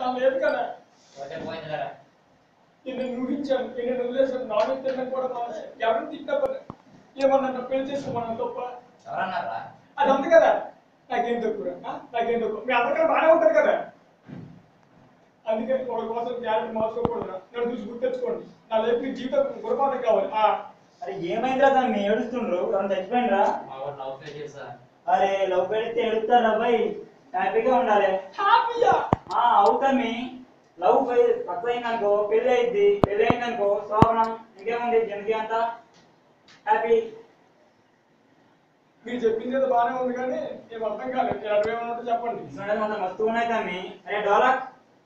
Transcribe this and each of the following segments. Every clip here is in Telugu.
తను లేదు కదా పోతే పోయింది కదా నేను ఊహించాను నేను వదిలేసాను నాన్ వెజ్ తినడం కూడా మానేశాను. ఎవరిని తిట్టా పని ఏమన్నా పెళ్లి చేసుకోమన్నా తప్ప ఎవరన్నారా అది ఉంది కదా నాకేం తక్కువ నాకేం తక్కువ మీ అందరికీ బాగానే ఉంటుంది కదా అందుకే ఒక కోసం క్యారెట్ మార్చుకోకూడదు నన్ను చూసి గుర్తెచ్చుకోండి నా లైఫ్ మీ జీవితం గురపాఠం కావాలి ఆ, అరే ఏమైందిరా తమ్మి ఏడుస్తుండ్రు ఎవరైనా చచ్చిపోయినరా మా వాడు లవ్ ఫెయిల్ చేసా అరే లవ్ పెడితే ఎడుతారా అబ్బాయి హ్యాపీగా ఉండాలి హ్యాపీయా ఆ అవుతామి లవ్ పక్క అయిందనుకో పెళ్లి అయింది పెళ్లి అయిందనుకో శోభనం ఇంకేముంది జిందగీ అంతా హ్యాపీ మీరు చెప్పింది ఏదో బాగానే ఉంది కానీ ఏం అర్థం కాలేదు నేను అటు ఏమన్నట్టు చెప్పండి చూడండి అంత మస్తుగా ఉన్నాయి తమ్మి అరే డోలక్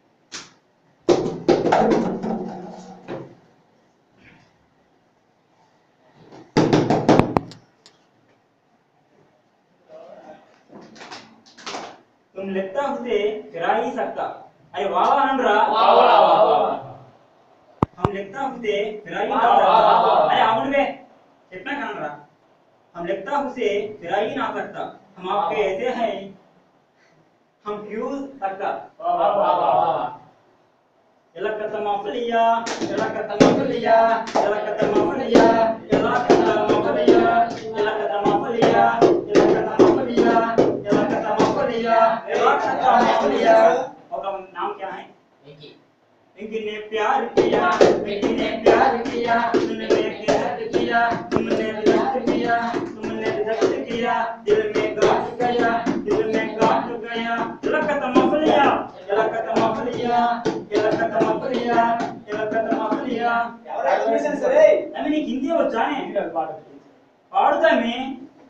तुम लगता उसे फिरा ही सकता अरे वाह वाह अनरा वाह, वाह, वाह, वाह। हम लगता उसे फिरा ही वाह, ना वाह, सकता वाह, वाह। अरे अमन बे कितना कनरा हम लगता उसे फिरा ही ना सकता हम आपके ऐसे हैं हम क्यों सकता वाह, वाह, वाह, वाह, वाह। ఎలా కథ మాఫలియా ఎలా కథ మాఫలియా ఎలా కథ మాఫలియా ఎలా కథ మాఫలియా ఎలా కథ మాఫలియా ఎలా కథ మాఫలియా ఎలా కథ మాఫలియా ఎలా కథ మాఫలియా ఒక नाम क्या है వెంకీ पिंकी ने प्यार किया पिंकी ने प्यार किया तुमने प्यार किया तुमने रिजेक्ट किया तुमने रिजेक्ट किया दिल में गाठ गया दिल में गाठ गया लकत मफलिया लकत मफलिया लकत मफलिया लकत मफलिया అవి నీకు హిందీ వచ్చానే పాడుతామే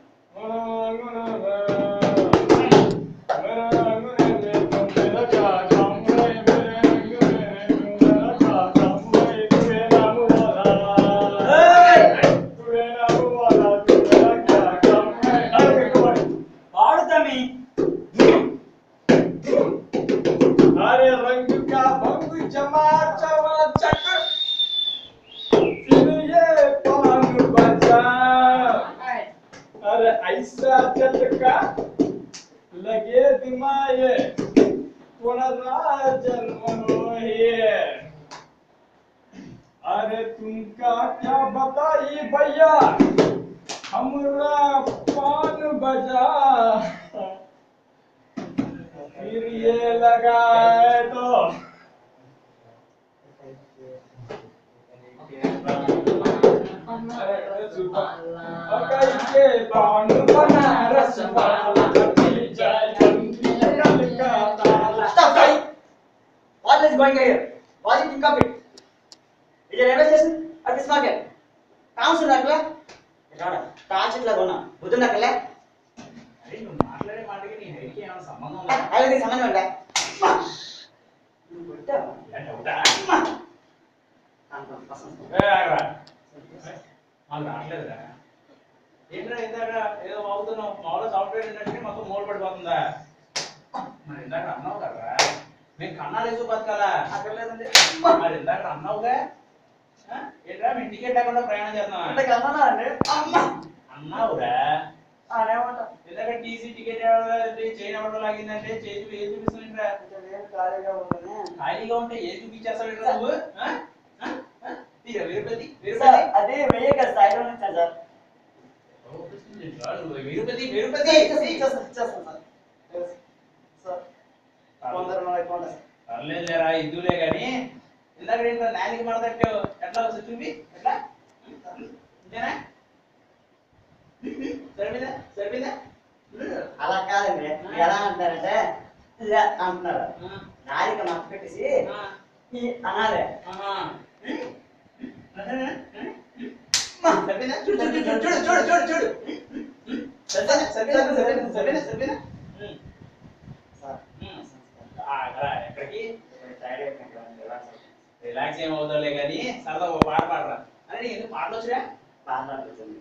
పాడుతామే अरे रंग का भंग जमा चमा चक फिर ये पान बजा अरे ऐसा झटका लगे दिमागे पुनराजन्म है अरे तुमका क्या बताई भैया हमरा पान बजा फिर ये लगाए तो अकई के पान बनारस वाला मिल जाए जंगल का ताला Stop, sorry. What is going here? What is think of it? Is it a railway station or fish market? కౌన్స్ ఉన్నట్లే రాడా తాచిట్లా కొన్నా బుద్ధున్నట్లే అరే నువ్వు మాట్లాడే మాటకి నీ హైట్కి ఏమైనా సంబంధం ఉందా అదే నీకు సంబంధం ఉందా డౌటా మాకు రావట్లేదురా ఏంట్రా ఇందాక ఏదో అవుతున్నావు మామూలుగా సాఫ్ట్వేర్ ఇండస్ట్రీ మొత్తం మూల పడిపోతుందా మరి ఇందాక అన్నావు కదరా మేము కన్నాలు వేసు బతకాలా అక్కర్లేదండి మరి ఇందాక అన్నావుగా ఆ? ఏంట్రా మేము టికెట్ లేకుండా ప్రయాణం చేస్తున్నావా ఇంతకు అమ్మనా అండి అమ్మ అన్నావురా అనేమంట ఇందాక టీసీ టికెట్ చైన్ ఎవడో లాగిందంటే చేసి ఏది చూపిస్తుంటా నేను ఖాళీగా ఉండని ఖాళీగా ఉంటే ఏది చూపించేస్తావు నువ్వు ఆ? ఆ? ఆ? తీరా వీరపతి సార్ వీరపతి అదే వెయ్యి కదా సైడ్ నుంచి సార్ వీరపతి వీరపతి ఇచ్చేస్తాను ఇచ్చేస్తాను ఇచ్చేస్తాను సార్ సార్ కొందరు కొందరు పర్లేదు లేరా ఇద్దులే కానీ ఇందాక ఏంటో నాలికి మడతట్టావు ఎట్లా వస్తుంది చూపి ఎట్లా ఇంతేనా సరిపోయిందా సరిపోయిందా అలా కాదండి మీరు ఎలా అంటున్నారంటే ఇలా అంటున్నారు నాలిక మచ్చ పెట్టేసి ఈ అనాలే సరిపోయిందా చూడు చూడు చూడు చూడు చూడు చూడు చూడు సరిపోయిందా సరిపోయిందా సరిపోయిందా సరిపోయిందా సరిపోయిందా సార్ ఆగరా ఎక్కడికి సైడ్ అయిపోయింది రిలాక్స్ ఏమవుతావులే కానీ సరదా ఓ పాట పాడరా అరే నీకు ఎందుకు పాటలు వచ్చిరా పాటలాడుతుంది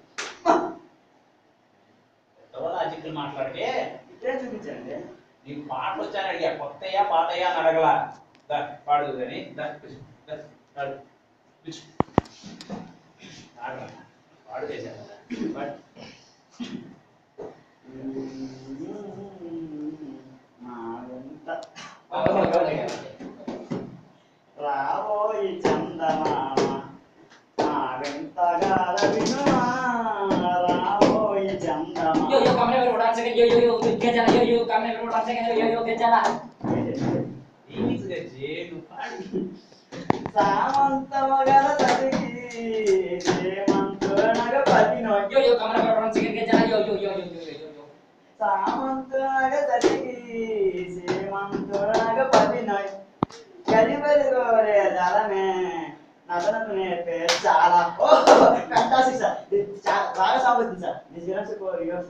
ఎంతో లాజిక్లు మాట్లాడితే ఇక్కడే చూపించండి నీకు పాటలు వచ్చాని అడిగా కొత్తయ్యా పాతయ్యా అని అడగలా దా పాడు కానీ దా కూర్చో. దా, పాడు కూర్చో. పాడరా. పాడు చేశాను పాడు. మాదంతా పాడు, పాడు, పాడు. వినుమా రాబోయి చందమా Yo yo kami baru orang second yo yo yo gejala yo yo kami baru orang second yo yo gejala. ఏమి గజ్జి నువ్వు పాడు సామంతమగల సతికి సేమంతునగ పతినోయ్ Yo yo kami baru orang second gejala yo yo yo yo yo yo yo. సామంతునగ సతికి సేమంతునగ పతినోయ్ కలిబలి గోరే దళమే నదనకు నేర్పే చాలా ఓ ఫ్యాంటాస్టిక్ సార్ ఇది చా- బాగా సాగుతుంది సార్ దిస్ విరమ్స్ రివర్స్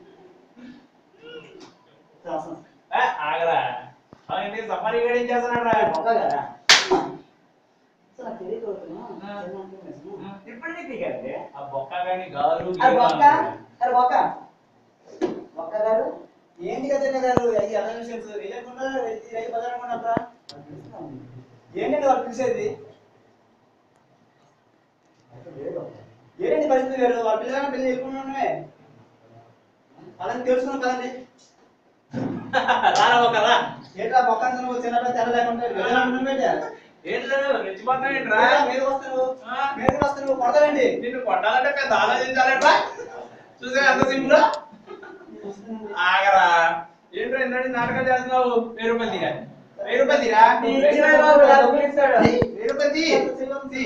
సార్ ఏ, ఆగరా అవునండి సఫారీ గడి ఏం చేస్తున్నాడు రా మొక్క కదా సార్ నాకు తెలియదు ఇప్పుడు నీకు ఇవ్వండి ఆ బొక్క గాని గారు అరే బొక్క అరే బొక్క బొక్క గారు ఏంటి కదా గారు అయ్యి అనౌన్సెన్స్ వేయకుండా రైతు బజార్ కొన్నట్రా ఏంటండి వాళ్ళు పిలిచేది ఏంటండి పరిస్థితి వేరు వాళ్ళ పిల్లగా పిల్లలు వెళ్ళుకున్నామే అలాని తెలుసుకున్నాం కదండి రారా బొక్క రా ఏంట్రా బొక్క అంతా నువ్వు చిన్నప్పుడు తెల్ల లేకుండా ఏంట్రా రెచ్చిపోతున్నావు ఏంట్రా మీద వస్తాను మీద వస్తాను కొడతానండి నిన్ను కొట్టాలంటే పెద్ద ఆలోచించాలంటే చూసే ఎంత సింపుల్ ఆగరా ఏంట్రా ఇందాక నాటకం చేస్తున్నావు వెయ్యి రూపాయలు తీరా వెయ్యి రూపాయలు తీరా ఇరవై బాబు నాకు పిలుస్తాడు. వెయ్యి రూపాయలు తీ తీ.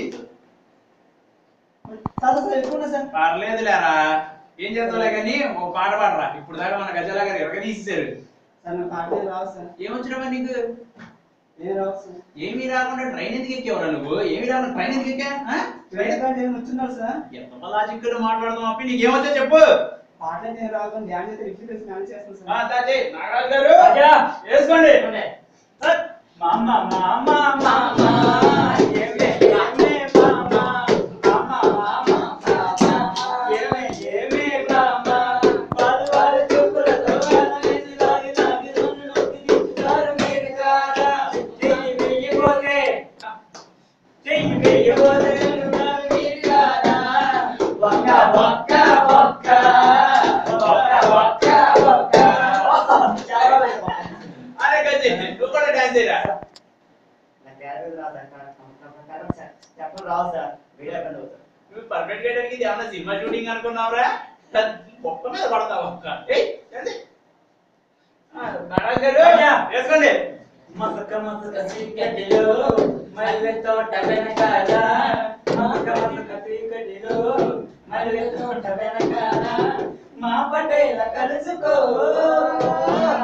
సార్ సార్ ఎక్కువ సార్ పర్లేదు లేరా ఏం చేస్తావులే కానీ ఒక పాట పాడరా ఇప్పుడు దాకా మన గజాల గారు ఎరగ తీసేశారు సార్ నాకు పాటలు రావు సార్ ఏమొచ్చినావా నీకు ఏం రావు సార్ ఏమీ రాకుండా ట్రైన్ ఎందుకు ఎక్కేవరా నువ్వు ఏమీ రాకుండా ట్రైన్ ఎందుకు ఎక్కా ఆ? ట్రైన్ కార్డు ఏమి వచ్చిన్నారు సార్ ఎంత లాజిక్ మాట్లాడదాం అప్పి నీకేమొచ్చా చెప్పు పాటలు అయితే ఏం రావు కానీ డ్యాన్స్ అయితే రిఫ్యూజ్ మ్యానేజ్ చేస్తాను ఆ, సార్ తా చెయ్. నాగరాజు గారు రాజా. వేసుకోండి సార్ మామ మామ మామ ఏమే ఏమే మామ మామ మామ ఏమే ఏమే మామ వారు వారు చెప్పులతో వేసి లాగి లాగి నన్ను నొక్కి దించుతారు మీరు కాదా చెయ్యి వేయబోతే చెయ్యి వేయబోతే నన్ను మీరు కాదా ఒక్క ఒక్క ఒక్క ఒక్క ఒక్క ఒక్క చాలా బాగుంది. అరే గజ్జి నువ్వు కూడా డాన్స్ చేయరా నాకు క్యారెక్టర్ రాదు సార్ కరెక్ట్ సార్ చెప్పడం రావు సార్ వీడియో ఇబ్బంది అవుతుంది నువ్వు పర్ఫెక్ట్ చేయడానికి ఇది ఏమన్నా సినిమా షూటింగ్ అనుకున్నావురా ఒక్క మీద పడతావు ఒక్క ఏయ్ ఏంది? ఆ, నాగరాజు గారు రాజా. వేసుకోండి మసక మసక చీకటిలో మల్లె తోట వెనకాల మసక మసక చీకటిలో మల్లె తోట వెనకాల మా పటేల కలుసుకో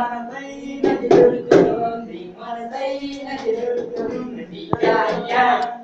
మనసైనది దొరుకుతుంది మనసైనది దొరుకుతుంది యా, యా.